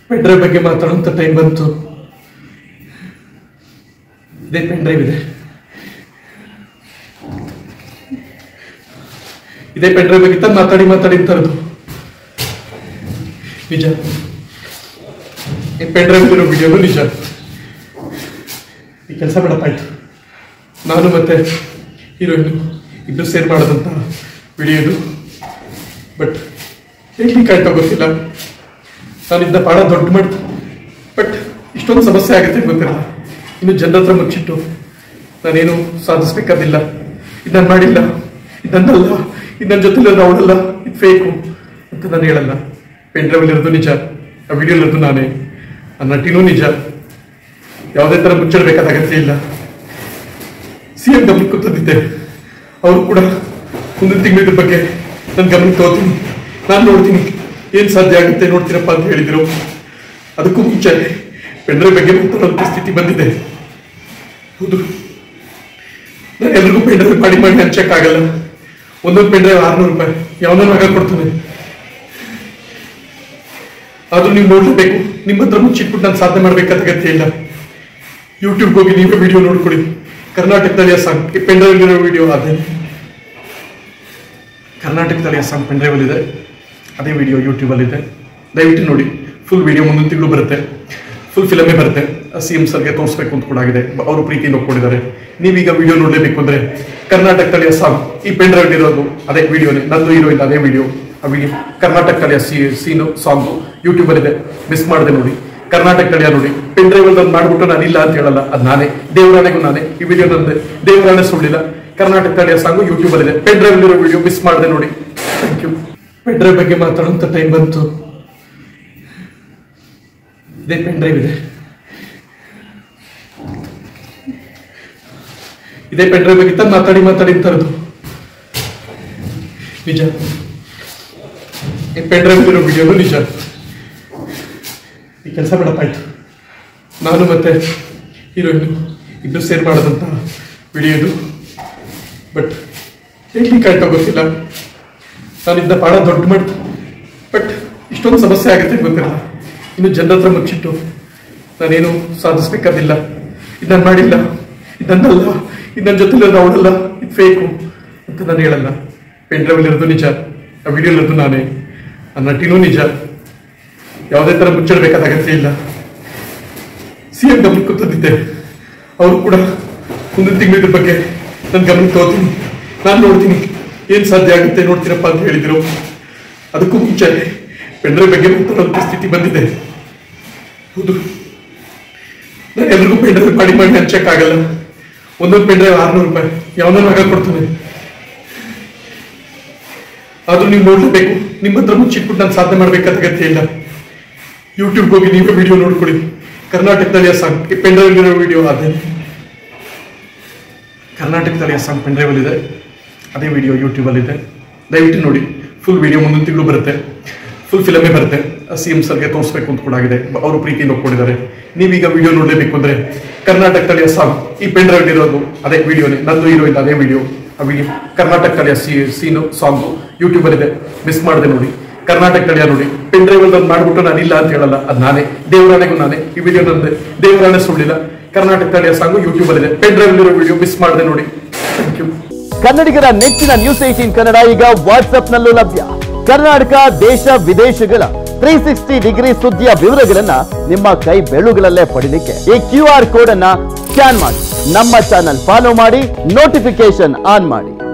pen drive ಬಗ್ಗೆ ಮಾತಾಡುವಂಥ time ಬಂತು ಇದೇ ಪೆಂಡ್ರೈವ್ ಇದೆ ಇದೇ ಪೆಂಡ್ರೈವ್ ಬಗ್ಗೆ ತಂದು ಮಾತಾಡಿ ಮಾತಾಡಿ ತರದು ನಿಜ ಈ ಪೆಂಡ್ರೈವ್ ಇರೋ ವಿಡಿಯೋನು ನಿಜ ಈ ಕೆಲಸ ಬೇಡಪ್ಪ ಆಯ್ತು ನಾನು ಮತ್ತೆ ಹೀರೋಯಿನ್ ಇಬ್ಬರು ಸೇರ್ ಮಾಡೋದಂತ ವಿಡಿಯೋ ಇದು ಬಟ್ ಹೇಗೆ ಆಯ್ತೋ ಗೊತ್ತಿಲ್ಲ ನಾನಿಂದ ಭಾಳ ದೊಡ್ಡ ಮಾಡ್ತ ಬಟ್ ಇಷ್ಟೊಂದು ಸಮಸ್ಯೆ ಆಗುತ್ತೆ ಗೊತ್ತಿಲ್ಲ ಇನ್ನು ಜನರ ಹತ್ರ ಮುಚ್ಚಿಟ್ಟು ನಾನೇನು ಸಾಧಿಸ್ಬೇಕಾದಿಲ್ಲ ಇದು ನಾನು ಮಾಡಿಲ್ಲ ಇದು ನನ್ನಲ್ಲ ಇದು ನನ್ನ ಜೊತೆಲಿರೋದು ಅವಳಲ್ಲ ಇದು ಫೇಕು ಅಂತ ನಾನು ಹೇಳಲ್ಲ ಪೆನ್ ಡ್ರೈವಲ್ಲಿ ಇರೋದು ನಿಜ ಆ ವಿಡಿಯೋಲಿರೋದು ನಾನೇ ಆ ನಟಿನೂ ನಿಜ ಯಾವುದೇ ಥರ ಮುಚ್ಚಿಡಬೇಕಾದ ಅಗತ್ಯ ಇಲ್ಲ ಸಿ ಎಂ ಗಮನಕ್ಕೆ ತಂದಿದ್ದೆ ಅವರು ಕೂಡ ಮುಂದಿನ ತಿಂಗಳ ಇದ್ರ ಬಗ್ಗೆ ನನ್ನ ಗಮನಕ್ಕೆ ತಗೋತೀನಿ ನಾನು ನೋಡ್ತೀನಿ ಏನು ಸಾಧ್ಯ ಆಗುತ್ತೆ ನೋಡ್ತೀರಪ್ಪ ಅಂತ ಹೇಳಿದ್ರು ಅದಕ್ಕೂ ಮುಂಚೆ ಪೆಂಡ್ರೈವ್ ಬಗ್ಗೆ ಮಾತಾಡೋಂಥ ಸ್ಥಿತಿ ಬಂದಿದೆ ಹೌದು ನಾನು ಎಲ್ರಿಗೂ ಪೆಂಡ್ರೈವ್ ಮಾಡಿ ಮಾಡಿ ಹಂಚಕ್ಕಾಗಲ್ಲ ಒಂದೊಂದು ಪೆಂಡ್ರೈವ್ ಆರ್ನೂರು ರೂಪಾಯಿ ಯಾವನೋ ಮಗ ಕೊಡ್ತಾನೆ ಆದ್ರೂ ನೀವು ನೋಡ್ಲೇಬೇಕು ನಿಮ್ಮ ಹತ್ರ ಮುಚ್ಚಿಟ್ಬಿಟ್ಟು ನಾನು ಸಾಧನೆ ಮಾಡ್ಬೇಕಾದ ಅಗತ್ಯ ಇಲ್ಲ ಯೂಟ್ಯೂಬ್ಗೆ ಹೋಗಿ ನೀವೇ ವಿಡಿಯೋ ನೋಡ್ಕೊಳ್ಳಿ ಕರ್ನಾಟಕದಲ್ಲಿ ಸಾಂಗ್ ಈ ಪೆಂಡ್ರೈವ್ ಇರೋ ವಿಡಿಯೋ ಅದೇ ಕರ್ನಾಟಕದಲ್ಲಿ ಸಾಂಗ್ ಪೆಂಡ್ರೈವಲ್ಲಿ ಇದೆ ಅದೇ ವಿಡಿಯೋ ಯೂಟ್ಯೂಬಲ್ಲಿದೆ ದಯವಿಟ್ಟು ನೋಡಿ ಫುಲ್ ವಿಡಿಯೋ ಮುಂದಿನ ತಿಂಗಳು ಬರುತ್ತೆ ಫುಲ್ ಫಿಲಮೇ ಬರುತ್ತೆ ಸಿ ಎಂ ಸರ್ಗೆ ತೋರಿಸ್ಬೇಕು ಅಂತ ಕೂಡ ಆಗಿದೆ ಅವರು ಪ್ರೀತಿಯಿಂದ ಒಪ್ಕೊಂಡಿದ್ದಾರೆ ನೀವೀಗ ವಿಡಿಯೋ ನೋಡಲೇಬೇಕು ಅಂದ್ರೆ ಕರ್ನಾಟಕದಲ್ಲಿ ಸಾಂಗ್ ಈ ಪೆಂಡ್ರೈವ್ ಇರೋದು ಅದೇ ವಿಡಿಯೋನೇ ನಂದು ಹೀರೋಯಿನ್ ಅದೇ ವಿಡಿಯೋ ಆ ವಿಡಿಯೋ ಕರ್ನಾಟಕದಲ್ಲಿ ಸಿ ಸೀನು ಸಾಂಗು ಯೂಟ್ಯೂಬಲ್ಲಿದೆ ಮಿಸ್ ಮಾಡದೆ ನೋಡಿ ಕರ್ನಾಟಕದಲ್ಲಿ ನೋಡಿ ಪೆನ್ ಡ್ರೈವ್ ಅಲ್ಲಿ ಮಾಡ್ಬಿಟ್ಟು ನಾನು ಇಲ್ಲ ಅಂತ ಹೇಳಲ್ಲ ಅದು ನಾನೇ ದೇವರಾಣೆಗೂ ನಾನೇ ಈ ವಿಡಿಯೋ ನಂದೆ ದೇವರಾಣೆ ಸುಳ್ಳಿಲ್ಲ ಕರ್ನಾಟಕ ತಳಿಯ ಸಾಂಗು ಯೂಟ್ಯೂಬ್ ಅಲ್ಲಿ ಇದೆ ಪೆನ್ ಡ್ರೈವ್ ಇರೋ ವಿಡಿಯೋ ಮಿಸ್ ಮಾಡದೆ ನೋಡಿ ಥ್ಯಾಂಕ್ ಯು ಪೆನ್ ಡ್ರೈವ್ ಬಗ್ಗೆ ಮಾತಾಡುವಂತ ಟೈಮ್ ಬಂತು ಇದೇ ಪೆನ್ ಡ್ರೈವ್ ಇದೆ ಇದೇ ಪೆನ್ ಡ್ರೈವ್ ಬಗ್ಗೆ ತಂದು ಮಾತಾಡಿ ಮಾತಾಡಿ ತರದು ನಿಜ ಈ ಪೆನ್ ಡ್ರೈವ್ ಇರೋ ವಿಡಿಯೋನು ನಿಜ ಈ ಕೆಲಸ ಬೇಡಪ್ಪ ಆಯ್ತು ನಾನು ಮತ್ತೆ ಹೀರೋಯಿನ್ ಇಬ್ಬರು ಸೇರ್ ಮಾಡೋದಂತ ವಿಡಿಯೋ ಇದು ಬಟ್ ಹೇಗೆ ಆಯ್ತೋ ಗೊತ್ತಿಲ್ಲ ನಾನಿಂದ ಭಾಳ ದೊಡ್ಡ ಮಾಡ್ತ ಬಟ್ ಇಷ್ಟೊಂದು ಸಮಸ್ಯೆ ಆಗುತ್ತೆ ಗೊತ್ತಿಲ್ಲ ಇನ್ನು ಜನರ ಹತ್ರ ಮುಚ್ಚಿಟ್ಟು ನಾನೇನು ಸಾಧಿಸ್ಬೇಕಾದಿಲ್ಲ ಇದು ನಾನು ಮಾಡಿಲ್ಲ ಇದು ನನ್ನಲ್ಲ ಇದು ನನ್ನ ಜೊತೆಲಿರೋದು ಅವಳಲ್ಲ ಇದು ಫೇಕು ಅಂತ ನಾನು ಹೇಳಲ್ಲ ಪೆನ್ ಡ್ರೈವಲ್ಲಿ ಇರೋದು ನಿಜ ಆ ವಿಡಿಯೋಲಿರೋದು ನಾನೇ ಆ ನಟಿನೂ ನಿಜ ಯಾವುದೇ ಥರ ಮುಚ್ಚಿಡಬೇಕಾದ ಅಗತ್ಯ ಇಲ್ಲ ಸಿ ಎಂ ಗಮನಕ್ಕೆ ತಂದಿದ್ದೆ ಅವರು ಕೂಡ ಮುಂದಿನ ತಿಂಗಳ ಇದ್ರ ಬಗ್ಗೆ ನನ್ನ ಗಮನಕ್ಕೆ ತಗೋತೀನಿ ನಾನು ನೋಡ್ತೀನಿ ಏನು ಸಾಧ್ಯ ಆಗುತ್ತೆ ನೋಡ್ತೀರಪ್ಪ ಅಂತ ಹೇಳಿದ್ರು ಅದಕ್ಕೂ ಮುಂಚೆ ಪೆಂಡ್ರೈವ್ ಬಗ್ಗೆ ಮಾತಾಡೋಂಥ ಸ್ಥಿತಿ ಬಂದಿದೆ ಹೌದು ನಾನು ಎಲ್ರಿಗೂ ಪೆಂಡ್ರೈವ್ ಮಾಡಿ ಮಾಡಿ ಹಂಚಕ್ಕಾಗಲ್ಲ ಒಂದೊಂದು ಪೆಂಡ್ರೈವ್ ಆರ್ನೂರು ರೂಪಾಯಿ ಯಾವನೋ ಮಗ ಕೊಡ್ತಾನೆ ಆದ್ರೂ ನೀವು ನೋಡ್ಲೇಬೇಕು ನಿಮ್ಮ ಹತ್ರ ಮುಚ್ಚಿಟ್ಬಿಟ್ಟು ನಾನು ಸಾಧನೆ ಮಾಡ್ಬೇಕಾದ ಅಗತ್ಯ ಇಲ್ಲ ಯೂಟ್ಯೂಬ್ಗೆ ಹೋಗಿ ನೀವೇ ವಿಡಿಯೋ ನೋಡ್ಕೊಳ್ಳಿ ಕರ್ನಾಟಕದಲ್ಲಿ ಸಾಂಗ್ ಈ ಪೆಂಡ್ರೈವ್ ಇರೋ ವಿಡಿಯೋ ಅದೇ ಕರ್ನಾಟಕದಲ್ಲಿ ಸಾಂಗ್ ಪೆಂಡ್ರೈವ್ ಇದೆ ಅದೇ ವಿಡಿಯೋ ಯೂಟ್ಯೂಬಲ್ಲಿದೆ ದಯವಿಟ್ಟು ನೋಡಿ ಫುಲ್ ವಿಡಿಯೋ ಮುಂದಿನ ತಿಂಗಳು ಬರುತ್ತೆ ಫುಲ್ ಫಿಲಮೇ ಬರುತ್ತೆ ಸಿ ಎಂ ಸರ್ಗೆ ತೋರಿಸ್ಬೇಕು ಅಂತ ಕೂಡ ಆಗಿದೆ ಅವರು ಪ್ರೀತಿಯಿಂದ ಒಪ್ಕೊಂಡಿದ್ದಾರೆ ನೀವೀಗ ವಿಡಿಯೋ ನೋಡಲೇಬೇಕು ಅಂದ್ರೆ ಕರ್ನಾಟಕದಲ್ಲಿ ಸಾಂಗ್ ಈ ಪೆಂಡ್ರೈವ್ ಇರೋದು ಅದೇ ವಿಡಿಯೋನೇ ನಂದು ಹೀರೋಯಿನ್ ಅದೇ ವಿಡಿಯೋ ಆ ವಿಡಿಯೋ ಕರ್ನಾಟಕದಲ್ಲಿ ಸಿ ಸೀನು ಸಾಂಗು ಯೂಟ್ಯೂಬಲ್ಲಿದೆ ಮಿಸ್ ಮಾಡದೆ ನೋಡಿ ಕರ್ನಾಟಕ ತಳಿಯ ನೋಡಿ ಪೆನ್ ಡ್ರೈವ್ ಅಲ್ಲಿ ಮಾಡ್ಬಿಟ್ಟು ನಾನು ಇಲ್ಲ ಅಂತ ಹೇಳಲ್ಲ ಅದು ನಾನೇ ದೇವರಾಣೆಗೂ ನಾನೇ ಈ ವಿಡಿಯೋ ನಂದೆ ದೇವರಾಣೆ ಸುಳ್ಳಿಲ್ಲ ಕರ್ನಾಟಕ ತಳಿಯ ಸಾಂಗು ಯೂಟ್ಯೂಬ್ ಅಲ್ಲಿ ಇದೆ ಪೆನ್ ಡ್ರೈವ್ ಇರೋ ವಿಡಿಯೋ ಮಿಸ್ ಮಾಡದೆ ನೋಡಿ ಥ್ಯಾಂಕ್ ಯು ಕನ್ನಡಿಗರ ನೆಚ್ಚಿನ ನ್ಯೂಸ್ ಏಟೀನ್ ಕನ್ನಡ ಈಗ ವಾಟ್ಸ್ಆಪ್ ನಲ್ಲೂ ಲಭ್ಯ ಕರ್ನಾಟಕ ದೇಶ ವಿದೇಶಗಳ ತ್ರೀ ಸಿಕ್ಸ್ಟಿ ಡಿಗ್ರಿ ಸುದ್ದಿಯ ವಿವರಗಳನ್ನ ನಿಮ್ಮ ಕೈ ಬೆಳುಗಳಲ್ಲೇ ಪಡಿಲಿಕ್ಕೆ ಈ ಕ್ಯೂ ಆರ್ ಕೋಡ್ ಅನ್ನ ಸ್ಕ್ಯಾನ್ ಮಾಡಿ ನಮ್ಮ ಚಾನಲ್ ಫಾಲೋ ಮಾಡಿ ನೋಟಿಫಿಕೇಶನ್ ಆನ್ ಮಾಡಿ